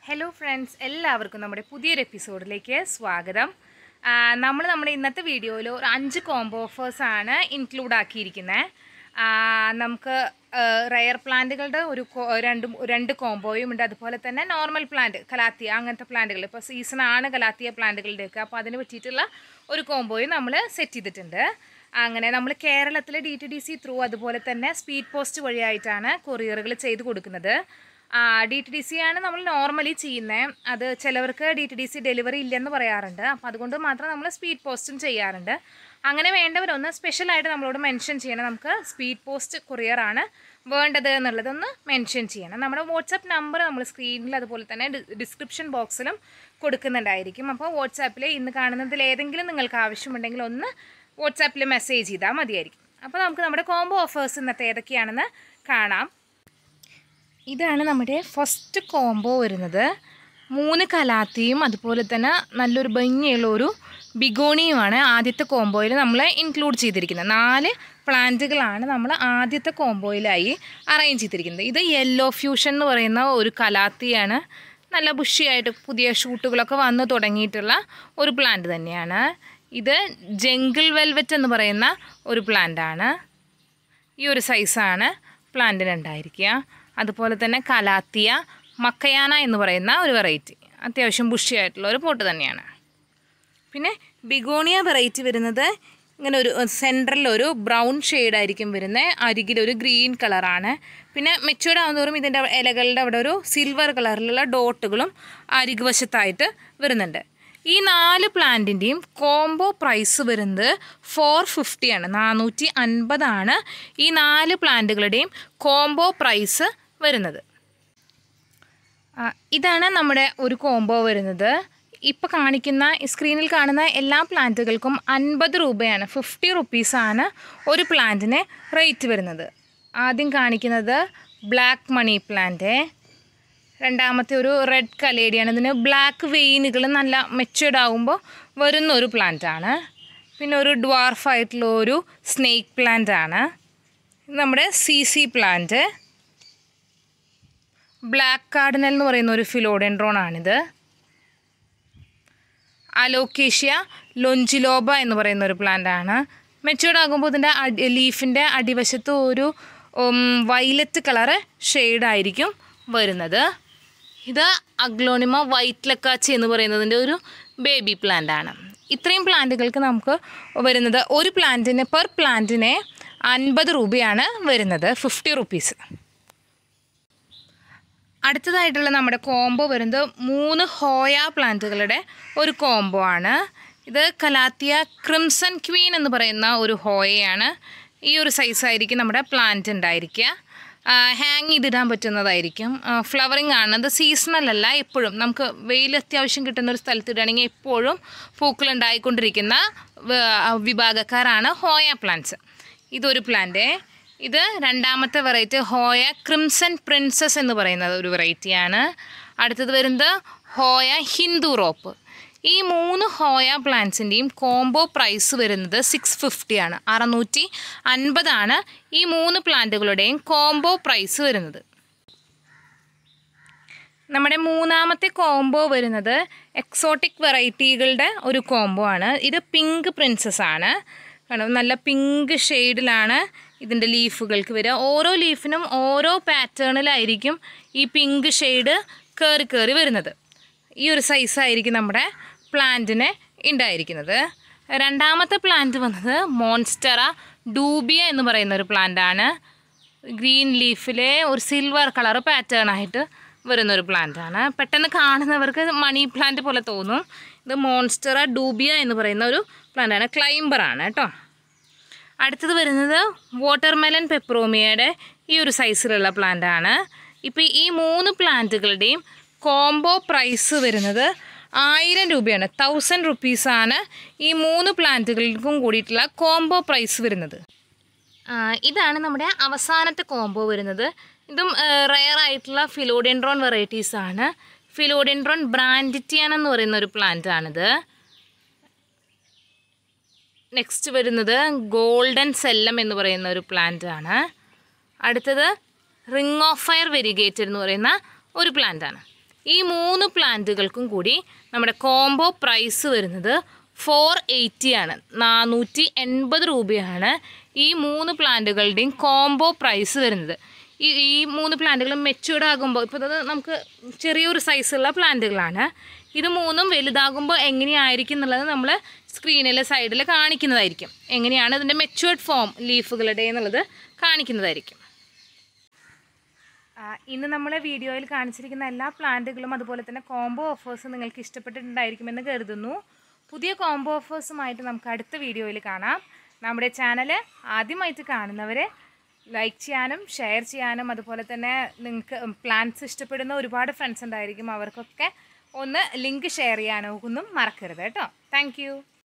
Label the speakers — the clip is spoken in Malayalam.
Speaker 1: ഹലോ ഫ്രണ്ട്സ് എല്ലാവർക്കും നമ്മുടെ പുതിയൊരു എപ്പിസോഡിലേക്ക് സ്വാഗതം നമ്മൾ നമ്മുടെ ഇന്നത്തെ വീഡിയോയിൽ ഒരു അഞ്ച് കോംബോ ഓഫേഴ്സാണ് ഇൻക്ലൂഡ് ആക്കിയിരിക്കുന്നത് നമുക്ക് റയർ പ്ലാന്റുകളുടെ ഒരു കോ- രണ്ട് രണ്ട് കോംബോയും ഉണ്ട് അതുപോലെ തന്നെ നോർമൽ പ്ലാന്റ് കലാത്തിയ അങ്ങനത്തെ പ്ലാന്റുകൾ ഇപ്പോൾ സീസണാണ് കലാത്തിയ പ്ലാന്റുകളുടെയൊക്കെ അപ്പോൾ അതിന് പറ്റിയിട്ടുള്ള ഒരു കോംബോയും നമ്മൾ സെറ്റ് ചെയ്തിട്ടുണ്ട് അങ്ങനെ നമ്മൾ കേരളത്തിലെ D T D C through അതുപോലെ തന്നെ സ്പീഡ് പോസ്റ്റ് വഴിയായിട്ടാണ് കൊറിയറുകൾ ചെയ്ത് കൊടുക്കുന്നത് ഡി ടി ഡി സി ആണ് നമ്മൾ നോർമലി ചെയ്യുന്നത് അത് ചിലവർക്ക് D T D C delivery ഇല്ലെന്ന് പറയാറുണ്ട് അപ്പോൾ അതുകൊണ്ട് മാത്രം നമ്മൾ സ്പീഡ് പോസ്റ്റും ചെയ്യാറുണ്ട് അങ്ങനെ വേണ്ടവരൊന്ന് സ്പെഷ്യലായിട്ട് നമ്മളോട് മെൻഷൻ ചെയ്യണം നമുക്ക് സ്പീഡ് പോസ്റ്റ് കൊറിയർ ആണ് വേണ്ടത് എന്നുള്ളതൊന്ന് മെൻഷൻ ചെയ്യണം നമ്മുടെ വാട്സാപ്പ് നമ്പർ നമ്മൾ സ്ക്രീനിൽ അതുപോലെ തന്നെ ഡിസ്ക്രിപ്ഷൻ ബോക്സിലും കൊടുക്കുന്നുണ്ടായിരിക്കും അപ്പോൾ വാട്സാപ്പിൽ ഇന്ന് കാണുന്നതിൽ ഏതെങ്കിലും നിങ്ങൾക്ക് ആവശ്യമുണ്ടെങ്കിൽ ഒന്ന് വാട്സാപ്പിൽ മെസ്സേജ് ചെയ്താൽ മതിയായിരിക്കും അപ്പോൾ നമുക്ക് നമ്മുടെ കോംബോ ഓഫേഴ്സ് ഇന്നത്തെ ഏതൊക്കെയാണെന്ന് കാണാം ഇതാണ് നമ്മുടെ ഫസ്റ്റ് കോംബോ വരുന്നത് മൂന്ന് കലാത്തിയും അതുപോലെ തന്നെ നല്ലൊരു ഭംഗിയുള്ള ഒരു ബിഗോണിയുമാണ് ആദ്യത്തെ കോംബോയിൽ നമ്മൾ ഇൻക്ലൂഡ് ചെയ്തിരിക്കുന്നത് നാല് പ്ലാന്റുകളാണ് നമ്മൾ ആദ്യത്തെ കോംബോയിലായി അറേഞ്ച് ചെയ്തിരിക്കുന്നത് ഇത് യെല്ലോ ഫ്യൂഷൻ എന്ന് പറയുന്ന ഒരു കലാത്തിയാണ് നല്ല ബുഷിയായിട്ട് പുതിയ ഷൂട്ടുകളൊക്കെ വന്നു തുടങ്ങിയിട്ടുള്ള ഒരു പ്ലാന്റ് തന്നെയാണ് ഇത് ജംഗിൾ വെൽവെറ്റ് എന്ന് പറയുന്ന ഒരു പ്ലാന്റാണ് ഈ ഒരു സൈസാണ് പ്ലാന്റിന് ഉണ്ടായിരിക്കുക അതുപോലെ തന്നെ കലാത്തിയ മക്കയാന എന്ന് പറയുന്ന ഒരു വെറൈറ്റി അത്യാവശ്യം ബുഷിയായിട്ടുള്ള ഒരു പോട്ട് തന്നെയാണ് പിന്നെ ബിഗോണിയ വെറൈറ്റി വരുന്നത് ഇങ്ങനെ ഒരു സെൻറ്ററിൽ ഒരു ബ്രൗൺ ഷെയ്ഡായിരിക്കും വരുന്നത് അരികിലൊരു ഗ്രീൻ കളറാണ് പിന്നെ മെച്ചൂർഡ് ആകുന്നതോറും ഇതിൻ്റെ ഇലകളുടെ അവിടെ ഒരു സിൽവർ കളറിലുള്ള ഡോട്ടുകളും അരികു വശത്തായിട്ട് വരുന്നുണ്ട് ഈ നാല് പ്ലാന്റിൻ്റെയും കോംബോ പ്രൈസ് വരുന്നത് ഫോർ ഫിഫ്റ്റിയാണ് നാനൂറ്റി അൻപതാണ് ഈ നാല് പ്ലാന്റുകളുടെയും കോംബോ പ്രൈസ് വരുന്നത് ആ, ഇതാണ് നമ്മുടെ ഒരു കോംബോ വരുന്നത് ഇപ്പോൾ കാണിക്കുന്ന ഈ സ്ക്രീനിൽ കാണുന്ന എല്ലാ പ്ലാന്റുകൾക്കും അൻപത് രൂപയാണ് ഫിഫ്റ്റി റുപ്പീസാണ് ഒരു പ്ലാന്റിന് റേറ്റ് വരുന്നത് ആദ്യം കാണിക്കുന്നത് ബ്ലാക്ക് മണി പ്ലാന്റ് രണ്ടാമത്തെ ഒരു റെഡ് കലേഡിയാണ് ഇതിന് ബ്ലാക്ക് വെയിനുകൾ നല്ല മെച്ചുവേർഡ് ആകുമ്പോൾ വരുന്ന ഒരു പ്ലാന്റാണ് പിന്നെ ഒരു ഡ്വാർഫായിട്ടുള്ള ഒരു സ്നേക്ക് പ്ലാന്റ് ആണ് ഇത് നമ്മുടെ C C plant black cardinal എന്ന് പറയുന്ന ഒരു ഫിലോഡെൻഡ്രോൺ ആണിത് അലോക്കേഷ്യ ലൊഞ്ചിലോബ എന്ന് പറയുന്ന ഒരു പ്ലാന്റ് ആണ് മെച്ചുവേർഡ് ആകുമ്പോൾ ഇതിൻ്റെ അടി ലീഫിൻ്റെ അടിവശത്ത് ഒരു വയലറ്റ് കളറ് ഷെയ്ഡായിരിക്കും വരുന്നത് ഇത് അഗ്ലോണിമ വൈറ്റ് ലക്കാച്ചി എന്ന് പറയുന്നതിൻ്റെ ഒരു ബേബി പ്ലാന്റ് ആണ് ഇത്രയും പ്ലാന്റുകൾക്ക് നമുക്ക് വരുന്നത് ഒരു പ്ലാന്റിന് പെർ പ്ലാന്റിന് അൻപത് രൂപയാണ് വരുന്നത് ഫിഫ്റ്റി റുപ്പീസ് അടുത്തതായിട്ടുള്ള നമ്മുടെ കോംബോ വരുന്നത് മൂന്ന് ഹോയ പ്ലാന്റുകളുടെ ഒരു കോംബോ ആണ് ഇത് കലാത്തിയ ക്രിംസൺ ക്വീൻ എന്ന് പറയുന്ന ഒരു ഹോയയാണ് ഈ ഒരു സൈസായിരിക്കും നമ്മുടെ പ്ലാന്റ് ഉണ്ടായിരിക്കുക ഹാങ് ചെയ്തിടാൻ പറ്റുന്നതായിരിക്കും ഫ്ലവറിങ് ആണ് അത് സീസണൽ അല്ല എപ്പോഴും നമുക്ക് വെയിൽ അത്യാവശ്യം കിട്ടുന്ന ഒരു സ്ഥലത്ത് ഇടുകയാണെങ്കിൽ എപ്പോഴും പൂക്കൾ ഉണ്ടായിക്കൊണ്ടിരിക്കുന്ന വ- വിഭാഗക്കാരാണ് ഹോയ പ്ലാന്റ്സ് ഇതൊരു പ്ലാന്റ് ഇത് രണ്ടാമത്തെ വെറൈറ്റി ഹോയ ക്രിംസൺ പ്രിൻസസ് എന്ന് പറയുന്നത് ഒരു വെറൈറ്റിയാണ് അടുത്തത് വരുന്നത് ഹോയ ഹിന്ദു റോപ്പ് ഈ മൂന്ന് ഹോയ പ്ലാന്റ്സിൻ്റെയും കോംബോ പ്രൈസ് വരുന്നത് സിക്സ് ഫിഫ്റ്റിയാണ് അറുന്നൂറ്റി അൻപതാണ് ഈ മൂന്ന് പ്ലാന്റുകളുടെയും കോംബോ പ്രൈസ് വരുന്നത് നമ്മുടെ മൂന്നാമത്തെ കോംബോ വരുന്നത് എക്സോട്ടിക് വെറൈറ്റികളുടെ ഒരു കോംബോ ആണ് ഇത് പിങ്ക് പ്രിൻസസ് ആണ് കാരണം നല്ല പിങ്ക് ഷെയ്ഡിലാണ് ഇതിൻ്റെ ലീഫുകൾക്ക് വരിക ഓരോ ലീഫിനും ഓരോ പാറ്റേണിലായിരിക്കും ഈ പിങ്ക് ഷെയ്ഡ് കയറി കയറി വരുന്നത് ഈ ഒരു സൈസായിരിക്കും നമ്മുടെ പ്ലാന്റിന് ഉണ്ടായിരിക്കുന്നത് രണ്ടാമത്തെ പ്ലാന്റ് വന്നത് മോൺസ്റ്ററ ഡൂബിയ എന്ന് പറയുന്ന ഒരു പ്ലാന്റ് ആണ് ഗ്രീൻ ലീഫിലെ ഒരു സിൽവർ കളർ പാറ്റേൺ ആയിട്ട് വരുന്ന ഒരു പ്ലാന്റ് ആണ് പെട്ടെന്ന് കാണുന്നവർക്ക് മണി പ്ലാന്റ് പോലെ തോന്നും ഇത് മോൺസ്റ്ററ ഡൂബിയ എന്ന് പറയുന്ന ഒരു പ്ലാന്റ് ആണ് ക്ലൈംബർ ആണ് കേട്ടോ അടുത്തത് വരുന്നത് വാട്ടർമെലൻ പെപ്രോമിയയുടെ ഈ ഒരു സൈസിലുള്ള പ്ലാന്റ് ആണ് ഇപ്പോൾ ഈ മൂന്ന് പ്ലാന്റുകളുടെയും കോംബോ പ്രൈസ് വരുന്നത് ആയിരം രൂപയാണ് തൗസൻഡ് റുപ്പീസാണ് ഈ മൂന്ന് പ്ലാന്റുകൾക്കും കൂടിയിട്ടുള്ള കോംബോ പ്രൈസ് വരുന്നത് ആ, ഇതാണ് നമ്മുടെ അവസാനത്തെ കോംബോ വരുന്നത് ഇതും റയർ ആയിട്ടുള്ള ഫിലോഡെൻഡ്രോൺ വെറൈറ്റീസ് ആണ് ഫിലോഡെൻഡ്രോൺ ബ്രാൻഡിറ്റിയാൻ എന്ന് പറയുന്ന ഒരു പ്ലാന്റ് ആണിത് നെക്സ്റ്റ് വരുന്നത് ഗോൾഡൻ സെല്ലം എന്ന് പറയുന്ന ഒരു പ്ലാന്റ് ആണ് അടുത്തത് റിംഗ് ഓഫ് ഫയർ വെരിഗേറ്റഡ് എന്ന് പറയുന്ന ഒരു പ്ലാന്റ് ആണ് ഈ മൂന്ന് പ്ലാന്റുകൾക്കും കൂടി നമ്മുടെ കോംബോ പ്രൈസ് വരുന്നത് ഫോർ എയ്റ്റി ആണ് നാനൂറ്റി എൺപത് രൂപയാണ് ഈ മൂന്ന് പ്ലാന്റുകളുടെയും കോംബോ പ്രൈസ് വരുന്നത് ഈ ഈ മൂന്ന് പ്ലാന്റുകളും മെച്യൂർഡ് ആകുമ്പോൾ ഇപ്പോൾ ഇത് നമുക്ക് ചെറിയൊരു സൈസുള്ള പ്ലാന്റുകളാണ് ഇത് മൂന്നും വലുതാകുമ്പോൾ എങ്ങനെയായിരിക്കും എന്നുള്ളത് നമ്മൾ സ്ക്രീനിൽ സൈഡിൽ കാണിക്കുന്നതായിരിക്കും എങ്ങനെയാണ് ഇതിൻ്റെ മെച്യൂർഡ് ഫോം ലീഫുകളുടെ എന്നുള്ളത് കാണിക്കുന്നതായിരിക്കും ആ, ഇന്ന് നമ്മൾ വീഡിയോയിൽ കാണിച്ചിരിക്കുന്ന എല്ലാ പ്ലാന്റുകളും അതുപോലെ തന്നെ കോംബോ ഓഫേഴ്സ് നിങ്ങൾക്ക് ഇഷ്ടപ്പെട്ടിട്ടുണ്ടായിരിക്കുമെന്ന് കരുതുന്നു പുതിയ കോംബോ ഓഫേഴ്സുമായിട്ട് നമുക്ക് അടുത്ത വീഡിയോയിൽ കാണാം നമ്മുടെ ചാനൽ ആദ്യമായിട്ട് കാണുന്നവർ ലൈക്ക് ചെയ്യാനും ഷെയർ ചെയ്യാനും അതുപോലെ തന്നെ നിങ്ങൾക്ക് പ്ലാന്റ്സ് ഇഷ്ടപ്പെടുന്ന ഒരുപാട് ഫ്രണ്ട്സ് ഉണ്ടായിരിക്കും അവർക്കൊക്കെ ഒന്ന് ലിങ്ക് ഷെയർ ചെയ്യാനൊന്നും മറക്കരുത് കേട്ടോ താങ്ക്